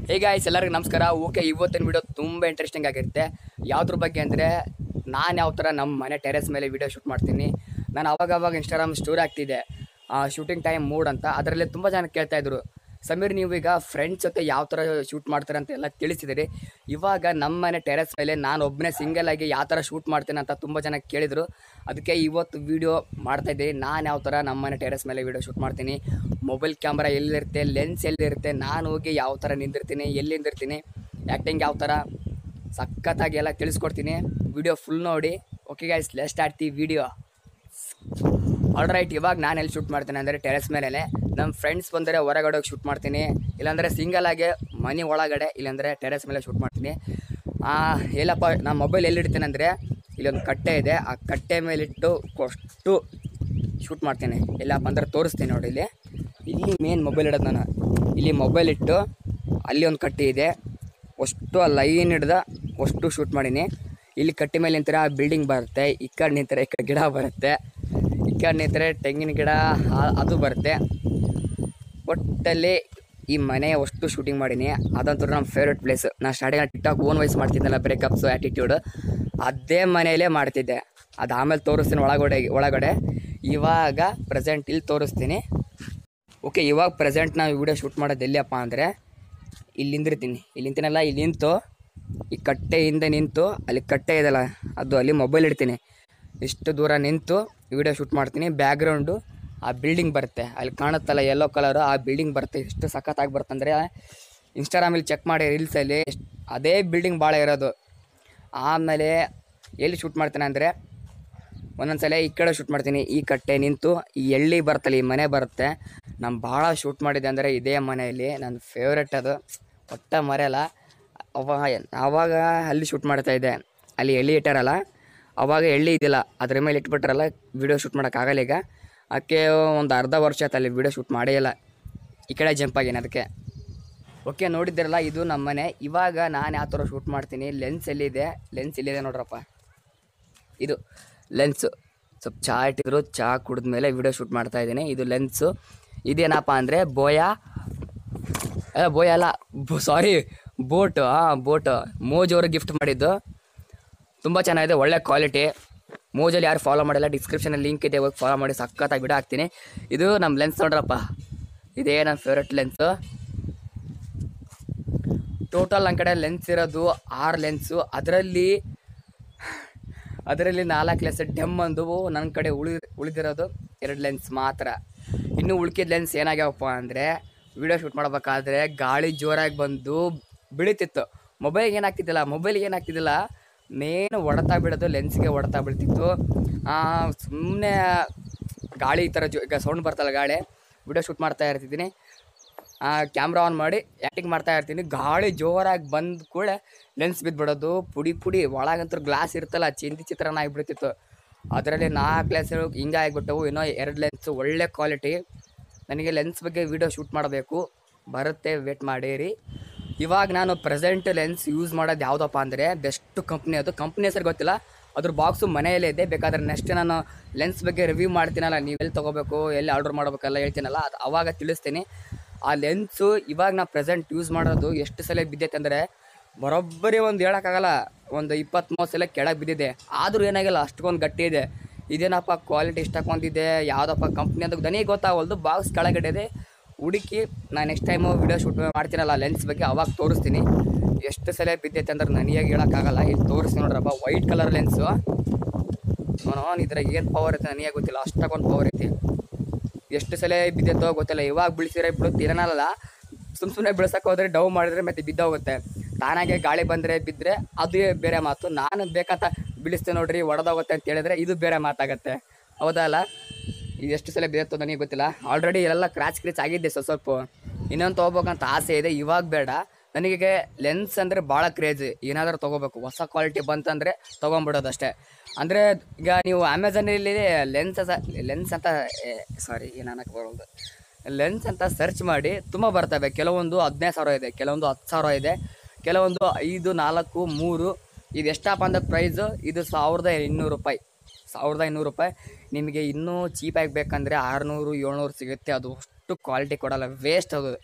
hey guys ಎಲ್ಲರಿಗೂ ನಮಸ್ಕಾರ okay ಇವತ್ತಿನ ವಿಡಿಯೋ ತುಂಬ ಇಂಟ್ರೆಸ್ಟಿಂಗ್ ಆಗಿರುತ್ತೆ ಯಾವುದ್ರ ಬಗ್ಗೆ ಅಂದರೆ ನಾನು ಯಾವ ಥರ ನಮ್ಮ ಮನೆ ಟೆರೆಸ್ ಮೇಲೆ ವಿಡಿಯೋ ಶೂಟ್ ಮಾಡ್ತೀನಿ ನಾನು ಅವಾಗ ಅವಾಗ ಇನ್ಸ್ಟಾಗ್ರಾಮ್ ಸ್ಟೋರಿ ಆಗ್ತಿದ್ದೆ ಶೂಟಿಂಗ್ ಟೈಮ್ ಮೂಡ್ ಅಂತ ಅದರಲ್ಲಿ ತುಂಬ ಜನ ಕೇಳ್ತಾ ಇದ್ರು ಸಮೀರ್ ನೀವು ಈಗ ಫ್ರೆಂಡ್ಸ್ ಜೊತೆ ಯಾವ ಥರ ಶೂಟ್ ಮಾಡ್ತಾರೆ ಅಂತ ಎಲ್ಲ ತಿಳಿಸಿದಿರಿ ಇವಾಗ ನಮ್ಮ ಮನೆ ಟೆರೆಸ್ ಮೇಲೆ ನಾನು ಒಬ್ಬನೇ ಸಿಂಗಲ್ ಆಗಿ ಯಾವ ಥರ ಶೂಟ್ ಮಾಡ್ತೇನೆ ಅಂತ ತುಂಬ ಜನ ಕೇಳಿದರು ಅದಕ್ಕೆ ಇವತ್ತು ವಿಡಿಯೋ ಮಾಡ್ತಾಯಿದ್ದೆ ನಾನು ಯಾವ ಥರ ನಮ್ಮ ಮನೆ ಟೆರೆಸ್ ಮೇಲೆ ವಿಡಿಯೋ ಶೂಟ್ ಮಾಡ್ತೀನಿ ಮೊಬೈಲ್ ಕ್ಯಾಮ್ರಾ ಎಲ್ಲಿರುತ್ತೆ ಲೆನ್ಸ್ ಎಲ್ಲಿರುತ್ತೆ ನಾನು ಹೋಗಿ ಯಾವ ಥರ ನಿಂದಿರ್ತೀನಿ ಎಲ್ಲಿ ನಿಂದಿರ್ತೀನಿ ಆ್ಯಕ್ಟಿಂಗ್ ಯಾವ ಥರ ಸಖತ್ತಾಗಿ ಎಲ್ಲ ತಿಳಿಸ್ಕೊಡ್ತೀನಿ ವಿಡಿಯೋ ಫುಲ್ ನೋಡಿ ಓಕೆ ಗೈಸ್ ಲೆಸ್ಟ್ ಆಡ್ತಿ ವಿಡಿಯೋ ಆಲ್ ರೈಟ್ ಇವಾಗ ನಾನು ಎಲ್ಲಿ ಶೂಟ್ ಮಾಡ್ತೀನಿ ಅಂದರೆ ಟೆರೆಸ್ ಮೇಲೆ ನಮ್ಮ ಫ್ರೆಂಡ್ಸ್ ಬಂದರೆ ಹೊರಗಡೆ ಹೋಗಿ ಶೂಟ್ ಮಾಡ್ತೀನಿ ಇಲ್ಲಾಂದರೆ ಸಿಂಗಲ್ ಆಗಿ ಮನೆ ಒಳಗಡೆ ಇಲ್ಲಾಂದರೆ ಟೆರೆಸ್ ಮೇಲೆ ಶೂಟ್ ಮಾಡ್ತೀನಿ ಆ, ಎಲ್ಲಪ್ಪ ನಾನು ಮೊಬೈಲ್ ಎಲ್ಲಿಡ್ತೀನಿ ಅಂದರೆ ಇಲ್ಲೊಂದು ಕಟ್ಟೆ ಇದೆ ಆ ಕಟ್ಟೆ ಮೇಲಿಟ್ಟು ಅಷ್ಟು ಶೂಟ್ ಮಾಡ್ತೀನಿ ಎಲ್ಲಪ್ಪ ಅಂದ್ರೆ ತೋರಿಸ್ತೀನಿ ನೋಡಿ ಇಲ್ಲಿ ಇಲ್ಲಿ ಮೇನ್ ಮೊಬೈಲ್ ಇಡೋದು ನಾನು ಇಲ್ಲಿ ಮೊಬೈಲ್ ಇಟ್ಟು ಅಲ್ಲಿ ಒಂದು ಕಟ್ಟೆ ಇದೆ ಅಷ್ಟು ಆ ಲೈನ್ ಹಿಡ್ದ ಅಷ್ಟು ಶೂಟ್ ಮಾಡೀನಿ ಇಲ್ಲಿ ಕಟ್ಟೆ ಮೇಲೆ ನಿಂತರೆ ಆ ಬಿಲ್ಡಿಂಗ್ ಬರುತ್ತೆ ಈ ಕಡೆ ನಿಂತರೆ ಈ ಕಡೆ ಗಿಡ ಬರುತ್ತೆ ಈ ಕಡೆ ನಿಂತರೆ ತೆಂಗಿನ ಗಿಡ ಆ- ಅದು ಬರುತ್ತೆ ಒಟ್ಟಲ್ಲಿ ಈ ಮನೆ ಅಷ್ಟು ಶೂಟಿಂಗ್ ಮಾಡೀನಿ ಅದಂತೂ ನಮ್ಮ ಫೇವ್ರೆಟ್ ಪ್ಲೇಸ್ ನಾನು ಸ್ಟಾರ್ಟಿಂಗ್ ಟಿಕ್ಟಾಕ್ ಓನ್ ವೈಸ್ ಮಾಡ್ತಿದ್ದೆನಲ್ಲ ಬ್ರೇಕಪ್ಸು ಆ್ಯಟಿಟ್ಯೂಡ್ ಅದೇ ಮನೆಯಲ್ಲೇ ಮಾಡ್ತಿದ್ದೆ ಅದು ಆಮೇಲೆ ತೋರಿಸ್ತೀನಿ ಒಳಗಡೆ ಒಳಗಡೆ ಇವಾಗ ಪ್ರೆಸೆಂಟ್ ಇಲ್ಲಿ ತೋರಿಸ್ತೀನಿ ಓಕೆ ಇವಾಗ ಪ್ರೆಸೆಂಟ್ ನಾವು ವಿಡಿಯೋ ಶೂಟ್ ಮಾಡೋದು ಎಲ್ಲಿಯಪ್ಪ ಅಂದರೆ ಇಲ್ಲಿ ನಿಂದಿರ್ತೀನಿ ಇಲ್ಲಿ ನಿಂತಿನಲ್ಲ ಇಲ್ಲಿ ನಿಂತು ಈ ಕಟ್ಟೆ ಹಿಂದೆ ನಿಂತು ಅಲ್ಲಿ ಕಟ್ಟೆ ಇದೆಲ್ಲ ಅದು ಅಲ್ಲಿ ಮೊಬೈಲ್ ಇಡ್ತೀನಿ ಇಷ್ಟು ದೂರ ನಿಂತು ವಿಡಿಯೋ ಶೂಟ್ ಮಾಡ್ತೀನಿ ಬ್ಯಾಕ್ಗ್ರೌಂಡು ಆ ಬಿಲ್ಡಿಂಗ್ ಬರುತ್ತೆ ಅಲ್ಲಿ ಕಾಣುತ್ತಲ್ಲ ಯೆಲ್ಲೋ ಕಲರು ಆ ಬಿಲ್ಡಿಂಗ್ ಬರುತ್ತೆ ಎಷ್ಟು ಸಖತ್ತಾಗಿ ಬರುತ್ತೆ ಅಂದರೆ ಇನ್ಸ್ಟಾಗ್ರಾಮಲ್ಲಿ ಚೆಕ್ ಮಾಡಿ ರೀಲ್ಸಲ್ಲಿ ಎಷ್ಟ್- ಅದೇ ಬಿಲ್ಡಿಂಗ್ ಭಾಳ ಇರೋದು ಆಮೇಲೆ ಎಲ್ಲಿ ಶೂಟ್ ಮಾಡ್ತೀನಿ ಅಂದರೆ ಒಂದೊಂದ್ಸಲ ಈ ಕಡೆ ಶೂಟ್ ಮಾಡ್ತೀನಿ ಈ ಕಟ್ಟೆ ನಿಂತು ಈ ಎಳ್ಳಿ ಬರ್ತಲ್ಲ ಈ ಮನೆ ಬರುತ್ತೆ ನಾನು ಭಾಳ ಶೂಟ್ ಮಾಡಿದ್ದೆ ಅಂದರೆ ಇದೇ ಮನೆಯಲ್ಲಿ ನನ್ನ ಫೇವ್ರೆಟ್ ಅದು ಒಟ್ಟ ಮರೆಯಲ್ಲ ಅವಾಗ ಆವಾಗ ಅಲ್ಲಿ ಶೂಟ್ ಮಾಡ್ತಾ ಇದ್ದೆ ಅಲ್ಲಿ ಎಳ್ಳಿ ಇಟ್ಟಾರಲ್ಲ ಅವಾಗ ಎಳ್ಳಿ ಇದ್ದಿಲ್ಲ ಅದ್ರ ಮೇಲೆ ಇಟ್ಬಿಟ್ರಲ್ಲ ವಿಡಿಯೋ ಶೂಟ್ ಮಾಡೋಕ್ಕಾಗಲ್ಲ ಈಗ ಅದಕ್ಕೆ ಒಂದು ಅರ್ಧ ವರ್ಷ ಆಯ್ತು ಅಲ್ಲಿ ವಿಡಿಯೋ ಶೂಟ್ ಮಾಡೇ ಇಲ್ಲ ಈ ಕಡೆ ಜಂಪ್ ಆಗೀನಿ ಅದಕ್ಕೆ ಓಕೆ ನೋಡಿದ್ದಿರಲ್ಲ ಇದು ನಮ್ಮ ಮನೆ ಇವಾಗ ನಾನು ಯಾವ ಥರ ಶೂಟ್ ಮಾಡ್ತೀನಿ ಲೆನ್ಸ್ ಎಲ್ಲಿದೆ ಲೆನ್ಸ್ ಇಲ್ಲಿದೆ ನೋಡ್ರಪ್ಪ ಇದು ಲೆನ್ಸು ಸ್ವಲ್ಪ ಚಹಾ ಇಟ್ಟಿದ್ರು ಚಹಾ ಕುಡಿದ್ಮೇಲೆ ವಿಡಿಯೋ ಶೂಟ್ ಮಾಡ್ತಾ ಇದ್ದೀನಿ ಇದು ಲೆನ್ಸು ಇದೇನಪ್ಪ ಅಂದರೆ ಬೋಯಾ ಅಲ್ಲ ಬೋಯ ಅಲ್ಲ ಸಾರಿ ಬೋಟು ಹಾಂ ಬೋಟು ಮೋಜ್ ಅವರು ಗಿಫ್ಟ್ ಮಾಡಿದ್ದು ತುಂಬ ಚೆನ್ನಾಗಿದೆ ಒಳ್ಳೆ ಕ್ವಾಲಿಟಿ ಮೋಜಲ್ಲಿ ಯಾರು ಫಾಲೋ ಮಾಡಿಲ್ಲ ಡಿಸ್ಕ್ರಿಪ್ಷನಲ್ಲಿ ಲಿಂಕ್ ಇದೆ ಹೋಗಿ ಫಾಲೋ ಮಾಡಿ ಸಖತ್ತಾಗಿ ವಿಡಿಯೋ ಹಾಕ್ತೀನಿ ಇದು ನಮ್ಮ ಲೆನ್ಸ್ ನೋಡ್ರಪ್ಪ ಇದೇ ನನ್ನ ಫೇವ್ರೆಟ್ ಲೆನ್ಸು ಟೋಟಲ್ ನನ್ನ ಕಡೆ ಲೆನ್ಸ್ ಇರೋದು ಆರು ಲೆನ್ಸು ಅದರಲ್ಲಿ ಅದರಲ್ಲಿ ನಾಲ್ಕು ಲೆನ್ಸ್ ಡೆಮ್ ಒಂದು ನನ್ನ ಕಡೆ ಉಳಿ ಉಳಿದಿರೋದು ಎರಡು ಲೆನ್ಸ್ ಮಾತ್ರ ಇನ್ನು ಉಳ್ಕಿದ ಲೆನ್ಸ್ ಏನಾಗ್ಯಾವಪ್ಪ ಅಂದರೆ ವಿಡಿಯೋ ಶೂಟ್ ಮಾಡಬೇಕಾದ್ರೆ ಗಾಳಿ ಜೋರಾಗಿ ಬಂದು ಬೀಳಿತಿತ್ತು ಮೊಬೈಲ್ಗೆ ಏನಾಗ್ತಿದ್ದಿಲ್ಲ ಮೊಬೈಲ್ಗೆ ಏನಾಗ್ತಿದ್ದಿಲ್ಲ ಮೇನ್ ಹೊಡೆತಾ ಬೀಳೋದು ಲೆನ್ಸ್ಗೆ ಹೊಡೆತಾ ಬೀಳ್ತಿತ್ತು ಸುಮ್ಮನೆ ಗಾಳಿ ಈ ಥರ ಜೊ ಈಗ ಸೌಂಡ್ ಬರ್ತಲ್ಲ ಗಾಳಿ ವಿಡಿಯೋ ಶೂಟ್ ಮಾಡ್ತಾ ಇರ್ತಿದ್ದೀನಿ ಕ್ಯಾಮ್ರಾ ಆನ್ ಮಾಡಿ ಆ್ಯಕ್ಟಿಂಗ್ ಮಾಡ್ತಾ ಇರ್ತೀನಿ ಗಾಳಿ ಜೋರಾಗಿ ಬಂದ ಕೂಡ ಲೆನ್ಸ್ ಬಿದ್ದುಬಿಡೋದು ಪುಡಿ ಪುಡಿ ಒಳಗಂತೂ ಗ್ಲಾಸ್ ಇರ್ತಲ್ಲ ಚಿಂದಿ ಚಿತ್ರಾನ್ನ ಆಗಿಬಿಡ್ತಿತ್ತು ಅದರಲ್ಲಿ ನಾಲ್ಕು ಲೆನ್ಸ್ ಹಿಂಗೆ ಆಗಿಬಿಟ್ಟವು ಇನ್ನೂ ಎರಡು ಲೆನ್ಸ್ ಒಳ್ಳೆ ಕ್ವಾಲಿಟಿ ನನಗೆ ಲೆನ್ಸ್ ಬಗ್ಗೆ ವಿಡಿಯೋ ಶೂಟ್ ಮಾಡಬೇಕು ಬರುತ್ತೆ ವೇಟ್ ಮಾಡಿರಿ ಇವಾಗ ನಾನು ಪ್ರೆಸೆಂಟ್ ಲೆನ್ಸ್ ಯೂಸ್ ಮಾಡೋದು ಯಾವುದಪ್ಪ ಅಂದರೆ ಬೆಸ್ಟ್ ಕಂಪ್ನಿ ಅದು ಕಂಪ್ನಿ ಹೆಸರು ಗೊತ್ತಿಲ್ಲ ಅದ್ರ ಬಾಕ್ಸು ಮನೆಯಲ್ಲೇ ಇದೆ ಬೇಕಾದ್ರೆ ನೆಕ್ಸ್ಟ್ ನಾನು ಲೆನ್ಸ್ ಬಗ್ಗೆ ರಿವ್ಯೂ ಮಾಡ್ತೀನಲ್ಲ ನೀವು ಎಲ್ಲಿ ತೊಗೋಬೇಕು ಎಲ್ಲಿ ಆರ್ಡ್ರ್ ಮಾಡ್ಬೇಕಲ್ಲ ಹೇಳ್ತೀನಲ್ಲ ಅದು ಅವಾಗ ತಿಳಿಸ್ತೀನಿ ಆ ಲೆನ್ಸು ಇವಾಗ ನಾ ಪ್ರೆಸೆಂಟ್ ಯೂಸ್ ಮಾಡೋದು ಎಷ್ಟು ಸಲ ಬಿದ್ದೈತೆ ಅಂದರೆ ಬರೋಬ್ಬರಿ ಒಂದು ಹೇಳೋಕ್ಕಾಗಲ್ಲ ಒಂದು ಇಪ್ಪತ್ತ್ಮೂವತ್ತು ಸಲ ಕೆಳಗೆ ಬಿದ್ದಿದೆ ಆದರೂ ಏನಾಗಿಲ್ಲ ಅಷ್ಟೊಂದು ಗಟ್ಟಿ ಇದೆ ಇದೇನಪ್ಪ ಕ್ವಾಲಿಟಿ ಇಷ್ಟಕ್ಕೊಂದಿದೆ ಯಾವುದಪ್ಪ ಕಂಪ್ನಿ ಅಂತ ನನಗೆ ಗೊತ್ತಾಗಲ್ದು ಬಾಕ್ಸ್ ಕೆಳಗಡೆ ಇದೆ ಹುಡುಕಿ ನಾನು ನೆಕ್ಸ್ಟ್ ಟೈಮು ವಿಡಿಯೋ ಶೂಟ್ ಮಾಡ್ತೀನಲ್ಲ ಲೆನ್ಸ್ ಬಗ್ಗೆ ಅವಾಗ ತೋರಿಸ್ತೀನಿ ಎಷ್ಟು ಸಲ ಬಿದ್ದೈತೆ ಅಂದ್ರೆ ನನಗೆ ಹೇಳೋಕ್ಕಾಗಲ್ಲ ಇಲ್ಲಿ ತೋರಿಸ್ತೀನಿ ನೋಡ್ರಪ್ಪ ವೈಟ್ ಕಲರ್ ಲೆನ್ಸು ನೋನು ಇದ್ರಾಗ ಏನು ಪವರ್ ಐತೆ ನನಗೆ ಗೊತ್ತಿಲ್ಲ ಅಷ್ಟಕ್ಕೊಂದು ಪವರ್ ಐತಿ ಎಷ್ಟು ಸಲ ಬಿದ್ದೈತೋ ಗೊತ್ತಿಲ್ಲ ಇವಾಗ ಬೀಳ್ಸಿದ್ರೆ ಬಿಡುತ್ತೆ ಏನಲ್ಲ ಸುಮ್ ಸುಮ್ಮನೆ ಬೀಳ್ಸಕ್ಕೆ ಹೋದ್ರೆ ಡವ್ ಮಾಡಿದ್ರೆ ಮತ್ತೆ ಬಿದ್ದೋಗುತ್ತೆ ತಾನಾಗೆ ಗಾಳಿ ಬಂದರೆ ಬಿದ್ದರೆ ಅದು ಬೇರೆ ಮಾತು ನಾನು ಬೇಕಂತ ಬೀಳಿಸ್ತೇನೆ ನೋಡ್ರಿ ಒಡೆದೋಗುತ್ತೆ ಅಂತ ಹೇಳಿದ್ರೆ ಇದು ಬೇರೆ ಮಾತಾಗತ್ತೆ ಹೌದಲ್ಲ ಇದು ಎಷ್ಟು ಸಲ ಬಿದ್ದತ್ತೋ ನನಗೆ ಗೊತ್ತಿಲ್ಲ ಆಲ್ರೆಡಿ ಎಲ್ಲ ಕ್ರಾಚ್ ಕ್ರೀಚ್ ಆಗಿದ್ದೆ ಸ್ವಲ್ಪ ಸ್ವಲ್ಪ ಇನ್ನೊಂದು ತೊಗೋಬೇಕಂತ ಆಸೆ ಇದೆ ಇವಾಗ ಬೇಡ ನನಗೆ ಲೆನ್ಸ್ ಅಂದರೆ ಭಾಳ ಕ್ರೇಜ್ ಏನಾದರೂ ತೊಗೋಬೇಕು ಹೊಸ ಕ್ವಾಲಿಟಿ ಬಂತಂದರೆ ತೊಗೊಂಬಿಡೋದು ಅಷ್ಟೇ ಅಂದರೆ ಈಗ ನೀವು ಅಮೆಝಾನಲ್ಲಿ ಲೆನ್ಸ್ ಲೆನ್ಸ್ ಅಂತ ಸಾರಿ ಏನು ಅನ್ನಕ್ಕೆ ಬರೋದು ಲೆನ್ಸ್ ಅಂತ ಸರ್ಚ್ ಮಾಡಿ ತುಂಬ ಬರ್ತವೆ ಕೆಲವೊಂದು ಹದಿನೈದು ಸಾವಿರ ಇದೆ ಕೆಲವೊಂದು ಹತ್ತು ಸಾವಿರ ಇದೆ ಕೆಲವೊಂದು ಐದು ನಾಲ್ಕು ಮೂರು ಇದು ಎಷ್ಟಪ್ಪ ಅಂದ್ರೆ ಪ್ರೈಸು ಇದು ಸಾವಿರದ ಇನ್ನೂರು ರೂಪಾಯಿ ಸಾವಿರದ ಇನ್ನೂರು ರೂಪಾಯಿ ನಿಮಗೆ ಇನ್ನೂ ಚೀಪಾಗಿ ಬೇಕಂದರೆ ಆರುನೂರು ಏಳ್ನೂರು ಸಿಗುತ್ತೆ ಅದು ಅಷ್ಟು ಕ್ವಾಲಿಟಿ ಕೊಡಲ್ಲ ವೇಸ್ಟ್ ಅದು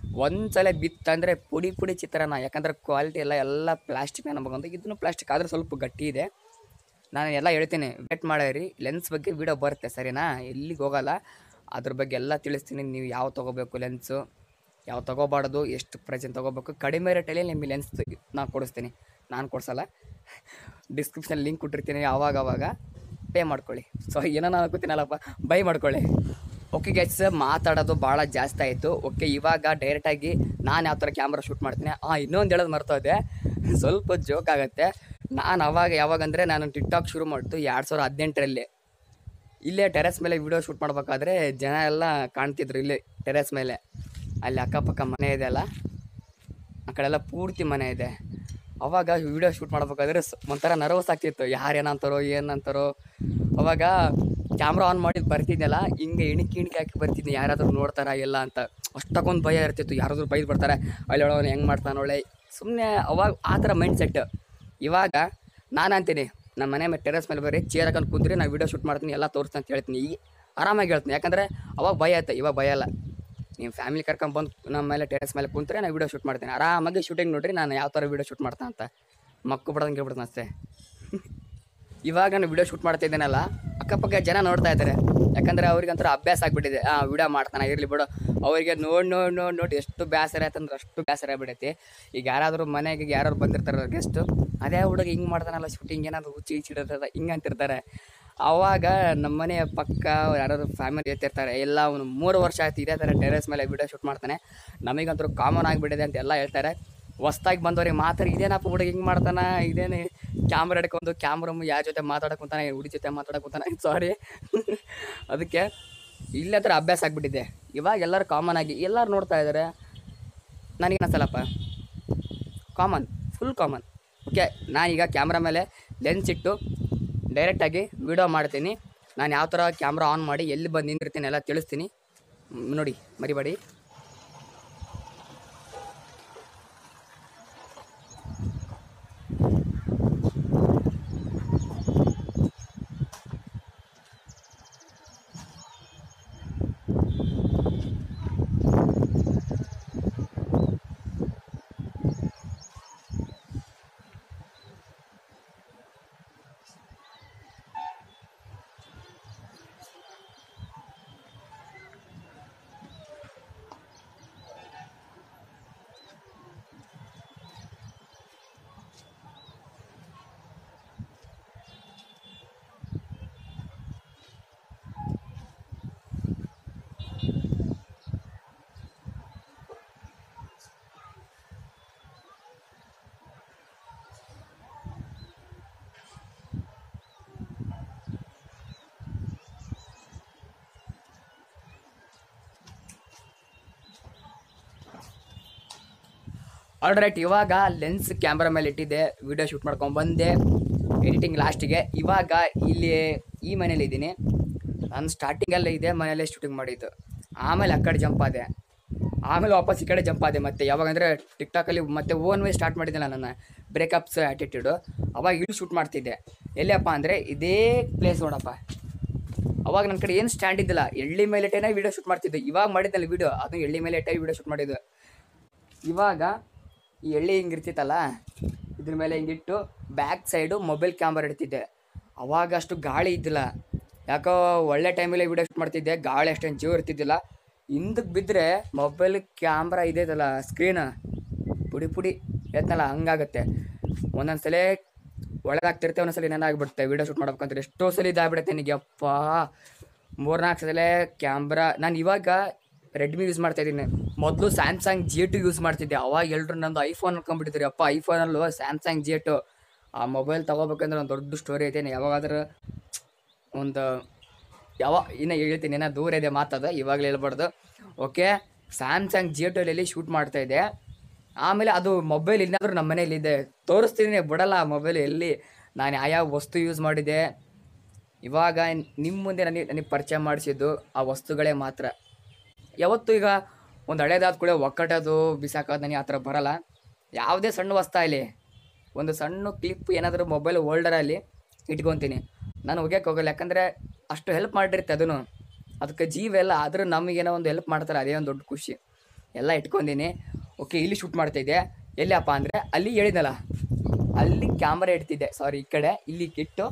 ಒಂದ್ಸಲ ಬಿತ್ತಂದರೆ ಪುಡಿ ಪುಡಿ ಚಿತ್ರಾನ್ನ ಯಾಕಂದ್ರೆ ಕ್ವಾಲಿಟಿ ಎಲ್ಲ ಎಲ್ಲ ಪ್ಲಾಸ್ಟಿಕ್ನ ನಮಗೊಂದು ಇದನ್ನು ಪ್ಲಾಸ್ಟಿಕ್ ಆದ್ರೆ ಸ್ವಲ್ಪ ಗಟ್ಟಿ ಇದೆ ನಾನು ಎಲ್ಲ ಹೇಳ್ತೀನಿ ವೇಟ್ ಮಾಡಿರಿ ಲೆನ್ಸ್ ಬಗ್ಗೆ ವಿಡಿಯೋ ಬರುತ್ತೆ ಸರಿನಾ ಎಲ್ಲಿಗೆ ಹೋಗಲ್ಲ ಅದ್ರ ಬಗ್ಗೆ ಎಲ್ಲ ತಿಳಿಸ್ತೀನಿ ನೀವು ಯಾವ ತೊಗೋಬೇಕು ಲೆನ್ಸು ಯಾವ ತೊಗೋಬಾರ್ದು ಎಷ್ಟು ಪ್ರೈಸಿನ ತೊಗೋಬೇಕು ಕಡಿಮೆ ರೇಟಲ್ಲಿ ನಿಮಗೆ ಲೆನ್ಸ್ ನಾನು ಕೊಡಿಸ್ತೀನಿ ನಾನು ಕೊಡ್ಸಲ್ಲ ಡಿಸ್ಕ್ರಿಪ್ಷನ್ ಲಿಂಕ್ ಕೊಟ್ಟಿರ್ತೀನಿ ಆವಾಗ ಅವಾಗ ಪೇ ಮಾಡ್ಕೊಳ್ಳಿ ಸೊ ಏನೋ ನಾನು ಅನ್ಕೋತೀನಲ್ಲಪ್ಪ ಬೈ ಮಾಡ್ಕೊಳ್ಳಿ ಓಕೆ ಗೈಸ್ ಮಾತಾಡೋದು ಭಾಳ ಜಾಸ್ತಿ ಆಯಿತು ಓಕೆ ಇವಾಗ ಡೈರೆಕ್ಟಾಗಿ ನಾನು ಯಾವ ಥರ ಕ್ಯಾಮ್ರಾ ಶೂಟ್ ಮಾಡ್ತೀನಿ ಹಾಂ ಇನ್ನೊಂದು ಹೇಳೋದು ಮರ್ತೋದೆ ಸ್ವಲ್ಪ ಜೋಕ್ ಆಗುತ್ತೆ ನಾನು ಅವಾಗ ಯಾವಾಗ ಅಂದರೆ ನಾನು ಟಿಕ್ ಟಾಕ್ ಶುರು ಮಾಡಿದ್ದು ಎರಡು ಸಾವಿರದ ಹದಿನೆಂಟರಲ್ಲಿ ಇಲ್ಲೇ ಟೆರೆಸ್ ಮೇಲೆ ವಿಡಿಯೋ ಶೂಟ್ ಮಾಡಬೇಕಾದ್ರೆ ಜನ ಎಲ್ಲ ಕಾಣ್ತಿದ್ರು ಇಲ್ಲೇ ಟೆರೆಸ್ ಮೇಲೆ ಅಲ್ಲಿ ಅಕ್ಕಪಕ್ಕ ಮನೆ ಇದೆ ಅಲ್ಲ ಆ ಕಡೆಲ್ಲ ಪೂರ್ತಿ ಮನೆ ಇದೆ ಅವಾಗ ವಿಡಿಯೋ ಶೂಟ್ ಮಾಡ್ಬೇಕಾದ್ರೆ ಸ್- ಒಂಥರ ನರ್ವಸ್ ಆಗ್ತಿತ್ತು ಯಾರು ಏನಂತಾರೋ ಏನಂತಾರೋ ಅವಾಗ ಕ್ಯಾಮ್ರಾ ಆನ್ ಮಾಡಿ ಬರ್ತಿದ್ದೆಲ್ಲ ಹಿಂಗೆ ಇಣಿಕಿ ಇಣಿಕಿ ಹಾಕಿ ಬರ್ತಿದ್ದೆ ಯಾರಾದರೂ ನೋಡ್ತಾರಾ ಎಲ್ಲ ಅಂತ ಅಷ್ಟಕ್ಕೊಂದು ಭಯ ಇರ್ತಿತ್ತು ಯಾರಾದರೂ ಬೈದು ಬರ್ತಾರೆ ಅಲ್ಲಿ ಹೇಳೋನು ಹೆಂಗೆ ಮಾಡ್ತಾನೆ ಒಳ್ಳೆ ಸುಮ್ಮನೆ ಅವಾಗ ಆ ಥರ ಮೈಂಡ್ ಸೆಟ್ ಇವಾಗ ನಾನು ಅಂತೀನಿ ನಮ್ಮ ಮನೆ ಮೇಲೆ ಟೆರೆಸ್ ಮೇಲೆ ಬರ್ರಿ ಚೇರ್ ಹಾಕೊಂಡು ಕುಂದ್ರಿ ನಾನು ವಿಡಿಯೋ ಶೂಟ್ ಮಾಡ್ತೀನಿ ಎಲ್ಲ ತೋರಿಸ್ತೀನಿ ಅಂತ ಹೇಳ್ತೀನಿ ಈಗ ಆರಾಮಾಗಿ ಹೇಳ್ತೀನಿ ಯಾಕಂದರೆ ಅವಾಗ ಭಯ ಆಯ್ತು ಇವಾಗ ಭಯ ಇಲ್ಲ ನೀವು ಫ್ಯಾಮಿಲಿ ಕರ್ಕೊಂಡು ಬಂದು ನಮ್ಮ ಮೇಲೆ ಟೆರೆಸ್ ಮೇಲೆ ಕುಂತ್ರೆ ನಾನು ವಿಡಿಯೋ ಶೂಟ್ ಮಾಡ್ತೀನಿ ಆರಾಮಾಗಿ ಶೂಟಿಂಗ್ ನೋಡ್ರಿ ನಾನು ಯಾವ ಥರ ವಿಡಿಯೋ ಶೂಟ್ ಮಾಡ್ತಾ ಅಂತ ಮಕ್ಕು ಬಿಡೋದಂಗೆ ಹೇಳ್ಬಿಡ್ತಾನೆ ಅಷ್ಟೇ ಇವಾಗ ನಾನು ವಿಡಿಯೋ ಶೂಟ್ ಮಾಡ್ತಾ ಇದ್ದೇನಲ್ಲ ಅಕ್ಕಪಕ್ಕ ಜನ ನೋಡ್ತಾ ಇದ್ದಾರೆ ಯಾಕಂದರೆ ಅವ್ರಿಗಂತರ ಅಭ್ಯಾಸ ಆಗ್ಬಿಟ್ಟಿದೆ ಆ ವಿಡಿಯೋ ಮಾಡ್ತಾನೆ ಇರಲಿ ಬಿಡು ಅವರಿಗೆ ನೋಡಿ ನೋಡಿ ನೋಡಿ ನೋಡಿ ಎಷ್ಟು ಬೇಸರ ಆಯ್ತಂದ್ರೆ ಅಷ್ಟು ಬೇಸರ ಆಗ್ಬಿಡೈತಿ ಈಗ ಯಾರಾದರೂ ಮನೆಗೆ ಯಾರು ಬಂದಿರ್ತಾರೆ ಗೆಸ್ಟು ಅದೇ ಹುಡುಗ ಹಿಂಗೆ ಮಾಡ್ತಾನಲ್ಲ ಶೂಟಿಂಗ್ ಏನಾದ್ರು ಹುಚ್ಚಿ ಹಿಚ್ಚಿಡಿರ್ತದೆ ಹಿಂಗೆ ಅಂತಿರ್ತಾರೆ ಅವಾಗ ನಮ್ಮ ಮನೆಯ ಪಕ್ಕ ಯಾರಾದ್ರು ಫ್ಯಾಮಿಲಿ ಇರ್ತಿರ್ತಾರೆ ಎಲ್ಲ ಒಂದು ಮೂರು ವರ್ಷ ಆಯ್ತು ಇದೇ ಥರ ಟೆರೆಸ್ ಮೇಲೆ ವಿಡಿಯೋ ಶೂಟ್ ಮಾಡ್ತಾನೆ ನಮಗಂತೂ ಕಾಮನ್ ಆಗಿಬಿಟ್ಟಿದೆ ಅಂತ ಎಲ್ಲ ಹೇಳ್ತಾರೆ ಹೊಸ್ದಾಗಿ ಬಂದವ್ರಿಗೆ ಮಾತಾಡಿ ಇದೇನಪ್ಪ ಹುಡುಗ ಹಿಂಗೆ ಮಾಡ್ತಾನ ಇದೇನು ಕ್ಯಾಮ್ರಾ ಹಿಡ್ಕೊಂಡು ಕ್ಯಾಮ್ರಾ ಯಾರ ಜೊತೆ ಮಾತಾಡಕ್ಕಂತಾನೆ ಹುಡುಗಿ ಜೊತೆ ಮಾತಾಡಕ್ಕಂತಾನೆ ಸಾರಿ ಅದಕ್ಕೆ ಇಲ್ಲೇ ಥರ ಅಭ್ಯಾಸ ಆಗಿಬಿಟ್ಟಿದೆ ಇವಾಗ ಎಲ್ಲರೂ ಕಾಮನ್ ಆಗಿ ಎಲ್ಲರೂ ನೋಡ್ತಾ ಇದ್ದಾರೆ ನನಗೆ ಅನ್ಸಲ್ಲಪ್ಪ ಕಾಮನ್ ಫುಲ್ ಕಾಮನ್ ಓಕೆ ನಾನೀಗ ಕ್ಯಾಮ್ರಾ ಮೇಲೆ ಲೆನ್ಸ್ ಇಟ್ಟು ಡೈರೆಕ್ಟಾಗಿ ವಿಡಿಯೋ ಮಾಡ್ತೀನಿ ನಾನು ಯಾವ ಥರ ಕ್ಯಾಮ್ರಾ ಆನ್ ಮಾಡಿ ಎಲ್ಲಿ ಬಂದು ನಿಂತಿರ್ತೀನಿ ಎಲ್ಲ ತಿಳಿಸ್ತೀನಿ ಮ್, ನೋಡಿ ಮರಿಬೇಡಿ ಆಲ್ರೈಟ್ ಇವಾಗ ಲೆನ್ಸ್ ಕ್ಯಾಮ್ರಾ ಮೇಲೆ ಇಟ್ಟಿದ್ದೆ ವಿಡಿಯೋ ಶೂಟ್ ಮಾಡ್ಕೊಂಡು ಬಂದೆ ಎಡಿಟಿಂಗ್ ಲಾಸ್ಟಿಗೆ ಇವಾಗ ಇಲ್ಲಿ ಈ ಮನೇಲಿ ಇದ್ದೀನಿ ನಾನು ಸ್ಟಾರ್ಟಿಂಗಲ್ಲೇ ಇದೆ ಮನೇಲೇ ಶೂಟಿಂಗ್ ಮಾಡಿದ್ದು ಆಮೇಲೆ ಆ ಕಡೆ ಜಂಪ್ ಆದೆ ಆಮೇಲೆ ವಾಪಸ್ ಈ ಕಡೆ ಜಂಪ್ ಆದೆ ಮತ್ತೆ ಯಾವಾಗ ಅಂದರೆ ಟಿಕ್ಟಾಕಲ್ಲಿ ಮತ್ತೆ ಓನ್ ವೇ ಸ್ಟಾರ್ಟ್ ಮಾಡಿದ್ದೆ ನನ್ನ ಬ್ರೇಕಪ್ಸ್ ಆ್ಯಟಿಟ್ಯೂಡು ಅವಾಗ ಇಲ್ಲಿ ಶೂಟ್ ಮಾಡ್ತಿದ್ದೆ ಎಲ್ಲಿಯಪ್ಪ ಅಂದರೆ ಇದೇ ಪ್ಲೇಸ್ ನೋಡಪ್ಪ ಅವಾಗ ನನ್ನ ಕಡೆ ಏನು ಸ್ಟ್ಯಾಂಡ್ ಇದ್ದಿಲ್ಲ ಎಳ್ಳಿ ಮೇಲೆ ಇಟ್ಟೇನೆ ವೀಡಿಯೋ ಶೂಟ್ ಮಾಡ್ತಿದ್ದೆ ಇವಾಗ ಮಾಡಿದ್ದಲ್ಲ ವೀಡಿಯೋ ಅದು ಎಳ್ಳಿ ಮೇಲೆ ಇಟ್ಟೆ ವೀಡಿಯೋ ಶೂಟ್ ಮಾಡಿದ್ದು ಇವಾಗ ಈ ಎಳ್ಳಿ ಹಿಂಗಿರ್ತಿತ್ತಲ್ಲ ಇದ್ರ ಮೇಲೆ ಹಿಂಗಿಟ್ಟು ಬ್ಯಾಕ್ ಸೈಡು ಮೊಬೈಲ್ ಕ್ಯಾಮ್ರಾ ಇಡ್ತಿದ್ದೆ ಅವಾಗ ಅಷ್ಟು ಗಾಳಿ ಇದ್ದಿಲ್ಲ ಯಾಕೋ ಒಳ್ಳೆ ಟೈಮಲ್ಲಿ ವೀಡಿಯೋ ಶೂಟ್ ಮಾಡ್ತಿದ್ದೆ ಗಾಳಿ ಅಷ್ಟೇನು ಜೀವ ಇರ್ತಿದ್ದಿಲ್ಲ ಹಿಂದಕ್ಕೆ ಬಿದ್ದರೆ ಮೊಬೈಲ್ ಕ್ಯಾಮ್ರಾ ಇದೆಯಲ್ಲ ಸ್ಕ್ರೀನ್ ಪುಡಿ ಪುಡಿ ಎತ್ತಲ್ಲ ಹಂಗಾಗತ್ತೆ ಒಂದೊಂದು ಸಲ ಒಳಗಾಗ್ತಿರುತ್ತೆ ಒಂದೊಂದ್ಸಲ ಏನಾಗ್ಬಿಡುತ್ತೆ ವೀಡಿಯೋ ಶೂಟ್ ಮಾಡ್ಬೇಕಂದ್ರೆ ಎಷ್ಟೋ ಸಲ ಇದಾಗ್ಬಿಡುತ್ತೆ ನನಗೆ ಅಪ್ಪ ಮೂರ್ನಾಲ್ಕು ಸಲ ಕ್ಯಾಮ್ರಾ ನಾನು ಇವಾಗ ರೆಡ್ಮಿ ಯೂಸ್ ಮಾಡ್ತಾ ಇದ್ದೀನಿ ಮೊದಲು ಸ್ಯಾಮ್ಸಂಗ್ ಜಿ ಟು ಯೂಸ್ ಮಾಡ್ತಿದ್ದೆ ಅವಾಗ ಎಲ್ಲರೂ ನಂದು ಐಫೋನ್ ಅನ್ಕೊಂಡ್ಬಿಟ್ಟಿದ್ರು ಅಪ್ಪ ಐಫೋನಲ್ಲೂ ಸ್ಯಾಮ್ಸಂಗ್ ಜಿ ಟು ಆ ಮೊಬೈಲ್ ತೊಗೋಬೇಕಂದ್ರೆ ಒಂದು ದೊಡ್ಡ ಸ್ಟೋರಿ ಐತೆ ಯಾವಾಗಾದ್ರೂ ಒಂದು ಯಾವ ಇನ್ನು ಹೇಳ್ತೀನಿ ಏನೋ ದೂರ ಇದೆ ಮಾತದ ಇವಾಗಲೇ ಹೇಳ್ಬಾರ್ದು ಓಕೆ ಸ್ಯಾಮ್ಸಂಗ್ ಜಿ ಟುಲಲ್ಲಿ ಶೂಟ್ ಮಾಡ್ತಾ ಇದ್ದೆ ಆಮೇಲೆ ಅದು ಮೊಬೈಲ್ ಇನ್ನಾದರೂ ನಮ್ಮ ಮನೇಲಿ ಇದೆ ತೋರಿಸ್ತೀನಿ ಬಿಡಲ್ಲ ಆ ಮೊಬೈಲ್ ಎಲ್ಲಿ ನಾನು ಯಾವ ವಸ್ತು ಯೂಸ್ ಮಾಡಿದೆ ಇವಾಗ ನಿಮ್ಮ ಮುಂದೆ ನನಗೆ ನನಗೆ ಪರಿಚಯ ಮಾಡಿಸಿದ್ದು ಆ ವಸ್ತುಗಳೇ ಮಾತ್ರ ಯಾವತ್ತು ಈಗ ಒಂದು ಹಳೇದಾದ ಕೂಡ ಒಕ್ಕಟೋದು ಬಿಸಾಕೋದು ನನಗೆ ಆ ಥರ ಬರಲ್ಲ ಯಾವುದೇ ಸಣ್ಣ ವಸ್ತು ಆಗಲಿ ಒಂದು ಸಣ್ಣ ಕ್ಲಿಪ್ ಏನಾದರೂ ಮೊಬೈಲ್ ಹೋಲ್ಡರಲ್ಲಿ ಇಟ್ಕೊತೀನಿ ನಾನು ಒಗ್ಯಕ್ಕೆ ಹೋಗಲ್ಲ ಯಾಕಂದರೆ ಅಷ್ಟು ಹೆಲ್ಪ್ ಮಾಡಿರುತ್ತೆ ಅದನ್ನು ಅದಕ್ಕೆ ಜೀವ ಎಲ್ಲ ಆದರೂ ನಮಗೇನೋ ಒಂದು ಹೆಲ್ಪ್ ಮಾಡ್ತಾರೆ ಅದೇ ಒಂದು ದೊಡ್ಡ ಖುಷಿ ಎಲ್ಲ ಇಟ್ಕೊಂಡಿನಿ ಓಕೆ ಇಲ್ಲಿ ಶೂಟ್ ಮಾಡ್ತಾ ಇದ್ದೆ ಎಲ್ಲಿಯಪ್ಪ ಅಂದರೆ ಅಲ್ಲಿ ಹೇಳಿದ್ನಲ್ಲ ಅಲ್ಲಿ ಕ್ಯಾಮ್ರಾ ಇಡ್ತಿದ್ದೆ ಸಾರಿ ಈ ಕಡೆ ಇಲ್ಲಿ ಇಟ್ಟು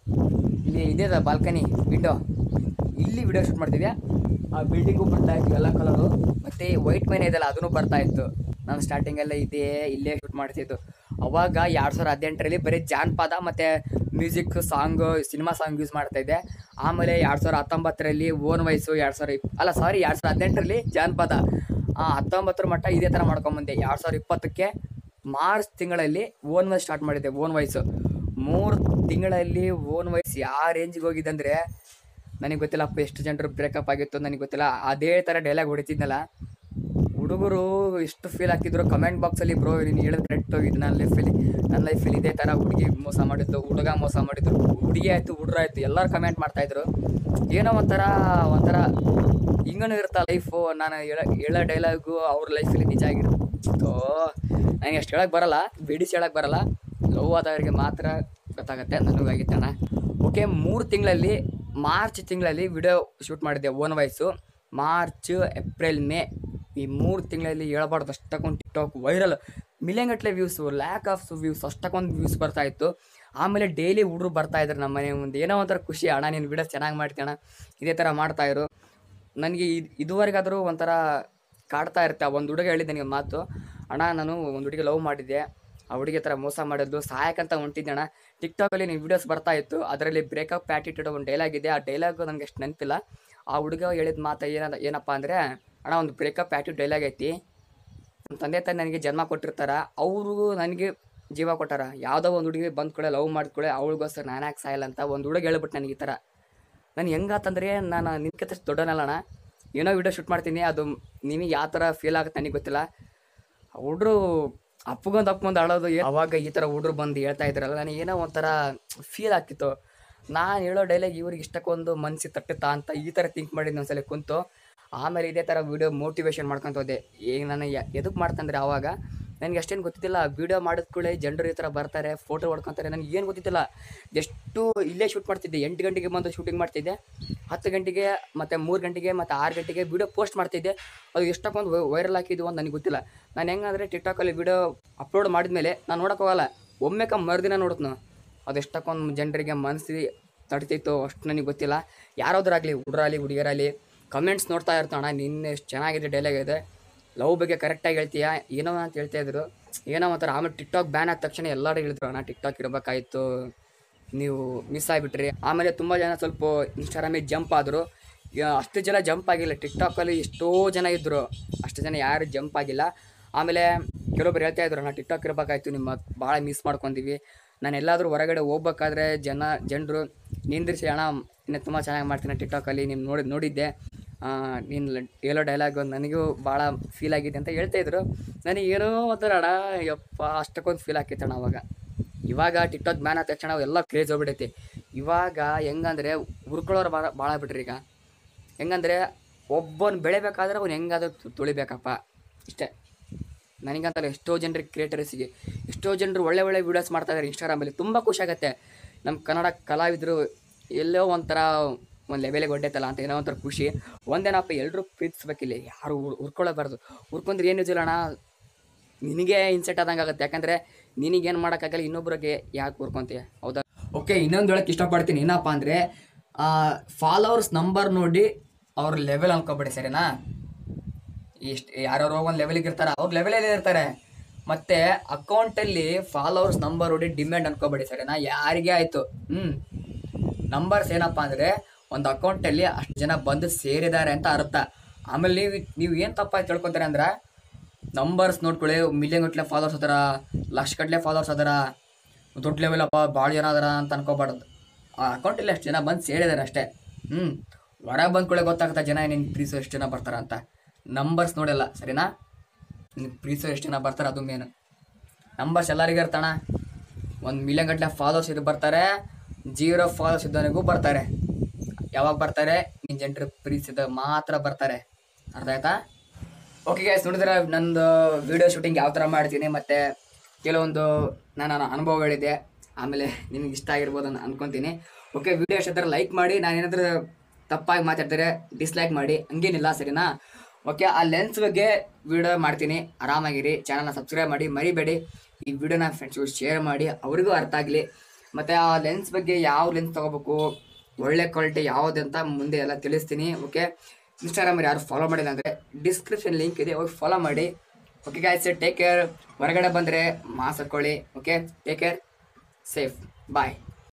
ಇಲ್ಲಿ ಇದೆ ಬಾಲ್ಕನಿ ವಿಂಡೋ ಇಲ್ಲಿ ವಿಡಿಯೋ ಶೂಟ್ ಮಾಡ್ತಿದ್ದೆ ಆ ಬಿಲ್ಡಿಂಗು ಬರ್ತಾ ಇತ್ತು ಎಲ್ಲ ಕಲರು ಮತ್ತು ವೈಟ್ ಮನೆ ಇದೆಯಲ್ಲ ಅದನ್ನು ಬರ್ತಾ ಇತ್ತು ನಾನು ಸ್ಟಾರ್ಟಿಂಗೆಲ್ಲ ಇದೇ ಇಲ್ಲೇ ಶೂಟ್ ಮಾಡ್ತಿದ್ದು ಅವಾಗ ಎರಡು ಸಾವಿರದ ಹದಿನೆಂಟರಲ್ಲಿ ಬರೀ ಜಾನಪದ ಮತ್ತು music song cinema song use ಮಾಡ್ತಾ ಇದ್ದೆ ಆಮೇಲೆ ಎರಡು ಸಾವಿರದ ಹತ್ತೊಂಬತ್ತರಲ್ಲಿ ಓನ್ ವಯಸ್ಸು ಎರಡು ಸಾವಿರ ಇಪ್ ಅಲ್ಲ ಸಾರಿ ಎರಡು ಸಾವಿರದ ಹದಿನೆಂಟರಲ್ಲಿ ಜಾನಪದ ಆ, ಹತ್ತೊಂಬತ್ತರ ಮಟ್ಟ ಇದೇ ಥರ ಮಾಡ್ಕೊಂಬಂದೆ ಎರಡು ಸಾವಿರದ ಇಪ್ಪತ್ತಕ್ಕೆ ಮಾರ್ಚ್ ತಿಂಗಳಲ್ಲಿ ಓನ್ ವಾಯ್ಸ್ ಸ್ಟಾರ್ಟ್ ಮಾಡಿದ್ದೆ ಓನ್ ವಾಯ್ಸು ಮೂರು ತಿಂಗಳಲ್ಲಿ ಓನ್ ವಾಯ್ಸ್ ಯಾವ ರೇಂಜಿಗೆ ಹೋಗಿದೆ ಅಂದರೆ ನನಗೆ ಗೊತ್ತಿಲ್ಲಪ್ಪ ಎಷ್ಟು ಜನರು ಬ್ರೇಕಪ್ ಆಗಿತ್ತು ನನಗೆ ಗೊತ್ತಿಲ್ಲ ಅದೇ ಥರ ಡೈಲಾಗ್ ಹೊಡಿತಿದ್ನಲ್ಲ ಹುಡುಗರು ಎಷ್ಟು ಫೀಲ್ ಆಗ್ತಿದ್ರು ಕಮೆಂಟ್ ಬಾಕ್ಸಲ್ಲಿ ಬ್ರೋ ನೀನು ಹೇಳಿದ ಕರೆಕ್ಟ್ ಇದು ನನ್ನ ಲೈಫಲ್ಲಿ ನನ್ನ ಲೈಫಲ್ಲಿ ಇದೇ ಥರ ಹುಡುಗಿ ಮೋಸ ಮಾಡಿದ್ದು ಹುಡುಗ ಮೋಸ ಮಾಡಿದ್ರು ಹುಡುಗಿ ಆಯಿತು ಹುಡುಗ ಆಯಿತು ಎಲ್ಲರೂ ಕಮೆಂಟ್ ಮಾಡ್ತಾಯಿದ್ರು ಏನೋ ಒಂಥರ ಒಂಥರ ಹಿಂಗನೂ ಇರುತ್ತಾ ಲೈಫು ನಾನು ಹೇಳೋ ಹೇಳೋ ಡೈಲಾಗು ಅವ್ರ ಲೈಫಲ್ಲಿ ನಿಜ ಆಗಿರುತ್ತೆ ನನಗೆ ಅಷ್ಟು ಹೇಳಕ್ಕೆ ಬರಲ್ಲ ಬಿಡಿಸಿ ಹೇಳಕ್ಕೆ ಬರಲ್ಲ ಲವ್ ಆದವರಿಗೆ ಮಾತ್ರ ಗೊತ್ತಾಗುತ್ತೆ ನನಗಾಗಿತ್ತಣ್ಣ ಓಕೆ ಮೂರು ತಿಂಗಳಲ್ಲಿ ಮಾರ್ಚ್ ತಿಂಗಳಲ್ಲಿ ವಿಡಿಯೋ ಶೂಟ್ ಮಾಡಿದ್ದೆ own voice March April May ಈ ಮೂರು ತಿಂಗಳಲ್ಲಿ ಹೇಳ್ಬಾರ್ದು ಅಷ್ಟಕ್ಕೊಂದು ಟಿಕ್ಟಾಕ್ ವೈರಲ್ ಮಿಲಿಯನ್ ಗಟ್ಟಲೆ ವ್ಯೂಸು ಲ್ಯಾಕ್ ಆಫ್ ವ್ಯೂಸ್ ಅಷ್ಟಕ್ಕೊಂದು ವ್ಯೂಸ್ ಬರ್ತಾ ಇತ್ತು ಆಮೇಲೆ ಡೈಲಿ ಹುಡುಗರು ಬರ್ತಾ ಇದ್ರು ನಮ್ಮ ಮನೆ ಮುಂದೆ ಏನೋ ಒಂಥರ ಖುಷಿ ಅಣ್ಣ ನೀನು ವಿಡಿಯೋಸ್ ಚೆನ್ನಾಗಿ ಮಾಡ್ತೀಯ ಅಣ್ಣ ಇದೇ ಥರ ಮಾಡ್ತಾಯಿರು ನನಗೆ ಇದು ಇದುವರೆಗಾದರೂ ಒಂಥರ ಕಾಡ್ತಾ ಇರುತ್ತೆ ಒಂದು ಹುಡುಗ ಹೇಳಿದ್ದೆ ನನಗೆ ಮಾತು ಅಣ್ಣ ನಾನು ಒಂದು ಹುಡುಗಿ ಲವ್ ಮಾಡಿದ್ದೆ ಆ ಹುಡುಗಿ ಥರ ಮೋಸ ಮಾಡಿದ್ಲು ಸಹಾಯಕ್ಕಂತ ಹೊಂಟಿದ್ದೆ ಅಣ್ಣ ಟಿಕ್ಟಾಕಲ್ಲಿ ನೀವು ವೀಡಿಯೋಸ್ ಬರ್ತಾ ಇತ್ತು ಅದರಲ್ಲಿ ಬ್ರೇಕಪ್ ಆ್ಯಟಿಟ್ಯೂಡ್ ಒಂದು ಡೈಲಾಗ್ ಇದೆ ಆ ಡೈಲಾಗ್ ನನಗೆ ಅಷ್ಟು ನೆನಪಿಲ್ಲ ಆ ಹುಡುಗ ಹೇಳಿದ ಮಾತು ಏನ ಏನಪ್ಪ ಅಂದರೆ ಅಣ್ಣ ಒಂದು ಬ್ರೇಕಪ್ ಆ್ಯಟಿಟ್ಯೂಡ್ ಡೈಲಾಗ್ ಐತಿ ನಮ್ಮ ತಂದೆ ತಾಯಿ ನನಗೆ ಜನ್ಮ ಕೊಟ್ಟಿರ್ತಾರ ಅವರು ನನಗೆ ಜೀವ ಕೊಟ್ಟಾರ ಯಾವುದೋ ಒಂದು ಹುಡುಗಿ ಬಂದ ಕೂಡ ಲವ್ ಮಾಡಿದ್ಕೂಳೆ ಅವಳಿಗೋಸ್ಕರ ನಾನು ಯಾಕೆ ಸಾಯಲ್ಲ ಅಂತ ಒಂದು ಹುಡುಗ ಹೇಳ್ಬಿಟ್ಟು ನನಗೆ ಈ ಥರ ನಾನು ಹೆಂಗಾತಂದ್ರೆ ನಾನು ನಿನ್ಕಿಂತ ದೊಡ್ಡನಲ್ಲಣ್ಣ ಏನೋ ವಿಡಿಯೋ ಶೂಟ್ ಮಾಡ್ತೀನಿ ಅದು ನಿನಗೆ ಯಾವ ಥರ ಫೀಲ್ ಆಗುತ್ತೆ ನನಗೆ ಗೊತ್ತಿಲ್ಲ ಹುಡ್ರು ಅಪ್ಪಗೊಂದು ಅಪ್ಪಗೊಂದು ಆಡೋದು ಏ- ಅವಾಗ ಈ ಥರ ಹುಡ್ರು ಬಂದು ಹೇಳ್ತಾ ಇದ್ರಲ್ಲ ನನಗೆ ಏನೋ ಒಂಥರ ಫೀಲ್ ಆಗ್ತಿತ್ತು ನಾನು ಹೇಳೋ ಡೈಲಾಗ್ ಇವ್ರಿಗೆ ಇಷ್ಟಕ್ಕೊಂದು ಮನಸ್ಸಿಗೆ ತಟ್ಟುತ್ತಾ ಅಂತ ಈ ಥರ ಥಿಂಕ್ ಮಾಡಿದ್ದು ಒಂದ್ಸಲ ಕುಂತು ಆಮೇಲೆ ಇದೇ ಥರ ವೀಡಿಯೋ ಮೋಟಿವೇಶನ್ ಮಾಡ್ಕೊಂತ ಹೋದೆ ಈಗ ನಾನು ಎದಕ್ಕೆ ಮಾಡ್ತಂದ್ರೆ ಆವಾಗ ನನಗೆ ಅಷ್ಟೇನು ಗೊತ್ತಿದ್ದಿಲ್ಲ ವೀಡಿಯೋ ಮಾಡಿದ ಕೂಡಲೇ ಜನರು ಈ ಥರ ಬರ್ತಾರೆ ಫೋಟೋ ಹೊಡ್ಕೊತಾರೆ ನನಗೆ ಏನು ಗೊತ್ತಿದ್ದಿಲ್ಲ ಎಷ್ಟು ಇಲ್ಲೇ ಶೂಟ್ ಮಾಡ್ತಿದ್ದೆ ಎಂಟು ಗಂಟೆಗೆ ಬಂದು ಶೂಟಿಂಗ್ ಮಾಡ್ತಿದ್ದೆ ಹತ್ತು ಗಂಟೆಗೆ ಮತ್ತು ಮೂರು ಗಂಟೆಗೆ ಮತ್ತು ಆರು ಗಂಟೆಗೆ ವೀಡಿಯೋ ಪೋಸ್ಟ್ ಮಾಡ್ತಿದ್ದೆ ಅದು ಎಷ್ಟಕ್ಕೊಂದು ವೈರಲ್ ಹಾಕಿದ್ದು ಅಂತ ನನಗೆ ಗೊತ್ತಿಲ್ಲ ನಾನು ಹೆಂಗಂದರೆ ಟಿಕ್ಟಾಕಲ್ಲಿ ವೀಡಿಯೋ ಅಪ್ಲೋಡ್ ಮಾಡಿದ್ಮೇಲೆ ನಾನು ನೋಡೋಕೆ ಹೋಗಲ್ಲ ಒಮ್ಮೆ ಕ ಮರುದಿನ ನೋಡುತ್ತೆ ಅದು ಎಷ್ಟಕ್ಕೊಂದು ಜನರಿಗೆ ಮನಸ್ಸಿಗೆ ತಡ್ತಿತ್ತು ಅಷ್ಟು ನನಗೆ ಗೊತ್ತಿಲ್ಲ ಯಾರಾದ್ರಾಗಲಿ ಹುಡುಗರಾಗಲಿ ಹುಡುಗಿಯರಾಗಲಿ ಕಮೆಂಟ್ಸ್ ನೋಡ್ತಾ ಇರ್ತಾಣ ನಿನ್ನೆ ಎಷ್ಟು ಚೆನ್ನಾಗಿದೆ ಡೈಲಾಗ್ ಇದೆ ಲವ್ ಬಗ್ಗೆ ಕರೆಕ್ಟಾಗಿ ಹೇಳ್ತೀಯಾ ಏನೋ ಅಂತ ಹೇಳ್ತಾ ಇದ್ರು ಏನೋ ಒಂಥರ ಆಮೇಲೆ ಟಿಕ್ಟಾಕ್ ಬ್ಯಾನ್ ಆದ ತಕ್ಷಣ ಎಲ್ಲರೂ ಹೇಳಿದ್ರು ಅಣ್ಣ ಟಿಕ್ಟಾಕ್ ಇರಬೇಕಾಯ್ತು ನೀವು ಮಿಸ್ ಆಗಿಬಿಟ್ರಿ ಆಮೇಲೆ ತುಂಬ ಜನ ಸ್ವಲ್ಪ ಇನ್ಸ್ಟಾಗ್ರಾಮಿಗೆ ಜಂಪ್ ಆದರು ಅಷ್ಟು ಜನ ಜಂಪ್ ಆಗಿಲ್ಲ ಟಿಕ್ಟಾಕಲ್ಲಿ ಎಷ್ಟೋ ಜನ ಇದ್ದರು ಅಷ್ಟು ಜನ ಯಾರು ಜಂಪ್ ಆಗಿಲ್ಲ ಆಮೇಲೆ ಕೆಲವೊಬ್ರು ಹೇಳ್ತಾ ಇದ್ರು ಅಣ್ಣ ಟಿಕ್ಟಾಕ್ ಇರಬೇಕಾಯ್ತು ನಿಮ್ಮ ಭಾಳ ಮಿಸ್ ಮಾಡ್ಕೊತೀವಿ ನಾನು ಎಲ್ಲಾದರೂ ಹೊರಗಡೆ ಹೋಗ್ಬೇಕಾದ್ರೆ ಜನ ಜನರು ನಿಂದಿರಿಸಿ ಅಣ್ಣ ಇನ್ನು ತುಂಬ ಚೆನ್ನಾಗಿ ಮಾಡ್ತೀನಿ ಟಿಕ್ಟಾಕಲ್ಲಿ ನೀನು ನೋಡಿ ನೋಡಿದ್ದೆ ನೀನು ಹೇಳೋ ಡೈಲಾಗ್ ನನಗೂ ಭಾಳ ಫೀಲ್ ಆಗಿದೆ ಅಂತ ಹೇಳ್ತಾ ಇದ್ರು ನನಗೆ ಏನೋ ಒಂಥರ ಅಣ್ಣ ಯಪ್ಪ ಅಷ್ಟಕ್ಕೊಂದು ಫೀಲ್ ಆಕೈತಣ್ಣ ಅವಾಗ ಇವಾಗ ಟಿಕ್ಟಾಕ್ ಬ್ಯಾನ್ ಆದ ತಕ್ಷಣ ಎಲ್ಲ ಕ್ರೇಜ್ ಹೋಗ್ಬಿಡೈತಿ ಇವಾಗ ಹೆಂಗಂದ್ರೆ ಹುರ್ಕೊಳ್ಳೋರು ಭಾಳ ಭಾಳ ಬಿಟ್ರಿ ಈಗ ಹೆಂಗಂದ್ರೆ ಒಬ್ಬನು ಬೆಳಿಬೇಕಾದ್ರೆ ಅವ್ನು ಹೆಂಗಾದ್ರೂ ತು- ತುಳಿಬೇಕಪ್ಪ ಇಷ್ಟೇ ನನಗಂತಲ್ಲ ಎಷ್ಟೋ ಜನರಿಗೆ ಕ್ರಿಯೇಟರ್ಸಿಗೆ ಎಷ್ಟೋ ಜನರು ಒಳ್ಳೆ ಒಳ್ಳೆ ವೀಡಿಯೋಸ್ ಮಾಡ್ತಾ ಇದ್ದಾರೆ ಇನ್ಸ್ಟಾಗ್ರಾಮಲ್ಲಿ ತುಂಬ ಖುಷಿ ಆಗುತ್ತೆ ನಮ್ಮ ಕನ್ನಡ ಕಲಾವಿದರು ಎಲ್ಲೋ ಒಂಥರ ಒಂದು ಲೆವೆಲಿಗೆ ಹೊಡ್ಡೈತಲ್ಲ ಅಂತ ಏನೋ ಒಂಥರ ಖುಷಿ ಒಂದೇನಪ್ಪ ಎಲ್ಲರೂ ಪ್ರೀತಿಸ್ಬೇಕಿಲ್ಲ ಯಾರು ಉರ್- ಉರ್ಕೊಳ್ಳಬಾರ್ದು ಉರ್ಕೊಂಡ್ರೆ ಏನು ಅಣ್ಣ ನಿನಗೆ ಇನ್ಸೆಟ್ ಆದಂಗೆ ಆಗುತ್ತೆ ಯಾಕಂದರೆ ನಿನಗೇನು ಮಾಡೋಕ್ಕಾಗಲ್ಲ ಇನ್ನೊಬ್ರಿಗೆ ಯಾಕೆ ಉರ್ಕೊಂತೀಯ ಹೌದಾ ಓಕೆ ಇನ್ನೊಂದು ಹೇಳಕ್ಕೆ ಇಷ್ಟಪಡ್ತೀನಿ ಏನಪ್ಪ ಅಂದರೆ ಫಾಲೋವರ್ಸ್ ನಂಬರ್ ನೋಡಿ ಅವ್ರ ಲೆವೆಲ್ ಅನ್ಕೊಬೇಡಿ ಸರಿನಾ ಎಷ್ಟು ಯಾರ್ಯಾರೋ ಒಂದು ಲೆವೆಲಿಗೆ ಇರ್ತಾರೆ ಅವ್ರ ಲೆವೆಲಲ್ಲಿ ಇರ್ತಾರೆ ಮತ್ತೆ ಅಕೌಂಟಲ್ಲಿ ಫಾಲೋವರ್ಸ್ ನಂಬರ್ ನೋಡಿ ಡಿಮ್ಯಾಂಡ್ ಅನ್ಕೋಬೇಡಿ ಸರಿನಾ ಯಾರಿಗೆ ಆಯಿತು ಹ್ಞೂ ನಂಬರ್ಸ್ ಏನಪ್ಪ ಅಂದರೆ ಒಂದು ಅಕೌಂಟಲ್ಲಿ ಅಷ್ಟು ಜನ ಬಂದು ಸೇರಿದ್ದಾರೆ ಅಂತ ಅರ್ಥ ಆಮೇಲೆ ನೀವು ನೀವು ಏನು ತಪ್ಪಾಗಿ ತಿಳ್ಕೊತಾರೆ ಅಂದ್ರೆ ನಂಬರ್ಸ್ ನೋಡ್ಕೊಳ್ಳಿ ಮಿಲಿಯನ್ ಗಟ್ಟಲೆ ಫಾಲೋವರ್ಸ್ ಅದಾರ ಲಕ್ಷ ಗಟ್ಟಲೆ ಫಾಲೋವರ್ಸ್ ಅದಾರ ದೊಡ್ಡ ಲೆವೆಲ್ ಅಪ್ಪ ಭಾಳ ಜನ ಅದಾರ ಅಂತ ಅನ್ಕೋಬಾರ್ದು ಆ ಅಕೌಂಟಲ್ಲಿ ಅಷ್ಟು ಜನ ಬಂದು ಸೇರಿದ್ದಾರೆ ಅಷ್ಟೇ ಹ್ಞೂ ಹೊರಗೆ ಬಂದ್ಕೊಳ್ಳೆ ಗೊತ್ತಾಗ್ತಾ ಜನ ನಿನ್ನ ಪ್ರೀಸೋ ಎಷ್ಟು ಜನ ಬರ್ತಾರ ಅಂತ ನಂಬರ್ಸ್ ನೋಡಲ್ಲ ಸರಿನಾ ನಿನ್ನ ಪ್ರೀಸೋ ಎಷ್ಟು ಜನ ಬರ್ತಾರೆ ಅದು ಮೇನು ನಂಬರ್ಸ್ ಎಲ್ಲರಿಗೂ ಇರ್ತಾಣ ಒಂದು ಮಿಲಿಯನ್ ಗಟ್ಟಲೆ ಫಾಲೋವರ್ಸ್ ಇದು ಬರ್ತಾರೆ ಜೀರೋ ಫಾಲೋವರ್ಸ್ ಇದ್ದವನಿಗೂ ಬರ್ತಾರೆ ಯಾವಾಗ ಬರ್ತಾರೆ ನಿನ್ನ ಜನರು ಪ್ರೀತಿಸಿದ ಮಾತ್ರ ಬರ್ತಾರೆ ಅರ್ಥ ಆಯ್ತಾ ಓಕೆ ಗೈಸ್ ನೋಡಿದ್ರೆ ನಂದು ವಿಡಿಯೋ ಶೂಟಿಂಗ್ ಯಾವ ಥರ ಮಾಡ್ತೀನಿ ಮತ್ತು ಕೆಲವೊಂದು ನನ್ನ ಅನುಭವಗಳಿದೆ ಆಮೇಲೆ ನಿಮ್ಗೆ ಇಷ್ಟ ಆಗಿರ್ಬೋದು ಅಂತ ಅನ್ಕೊತೀನಿ ಓಕೆ ವಿಡಿಯೋ ಇಷ್ಟ ಲೈಕ್ ಮಾಡಿ ನಾನು ಏನಾದರೂ ತಪ್ಪಾಗಿ ಮಾತಾಡ್ತಾರೆ ಡಿಸ್ಲೈಕ್ ಮಾಡಿ ಹಂಗೇನಿಲ್ಲ ಸರಿನಾ ಓಕೆ ಆ ಲೆನ್ಸ್ ಬಗ್ಗೆ ವಿಡಿಯೋ ಮಾಡ್ತೀನಿ ಆರಾಮಾಗಿರಿ ಚಾನಲ್ನ ಸಬ್ಸ್ಕ್ರೈಬ್ ಮಾಡಿ ಮರಿಬೇಡಿ ಈ ವಿಡಿಯೋನ ಫ್ರೆಂಡ್ಸ್ಗೂ ಶೇರ್ ಮಾಡಿ ಅವ್ರಿಗೂ ಅರ್ಥ ಆಗಲಿ ಮತ್ತು ಆ ಲೆನ್ಸ್ ಬಗ್ಗೆ ಯಾವ ಲೆನ್ಸ್ ತೊಗೋಬೇಕು ಒಳ್ಳೆ ಕ್ವಾಲಿಟಿ ಯಾವುದು ಅಂತ ಮುಂದೆ ಎಲ್ಲ ತಿಳಿಸ್ತೀನಿ ಓಕೆ ಇನ್ಸ್ಟಾಗ್ರಾಮಲ್ಲಿ ಯಾರು ಫಾಲೋ ಮಾಡಿಲ್ಲ ಅಂದರೆ ಡಿಸ್ಕ್ರಿಪ್ಷನ್ ಲಿಂಕ್ ಇದೆ ಹೋಗಿ ಫಾಲೋ ಮಾಡಿ ಓಕೆ ಗಾಯ್ಸ್ ಟೇಕ್ ಕೇರ್ ಹೊರಗಡೆ ಬಂದರೆ ಮಾಸ್ಕ್ ಹಾಕ್ಕೊಳ್ಳಿ ಓಕೆ ಟೇಕ್ ಕೇರ್ ಸೇಫ್ ಬಾಯ್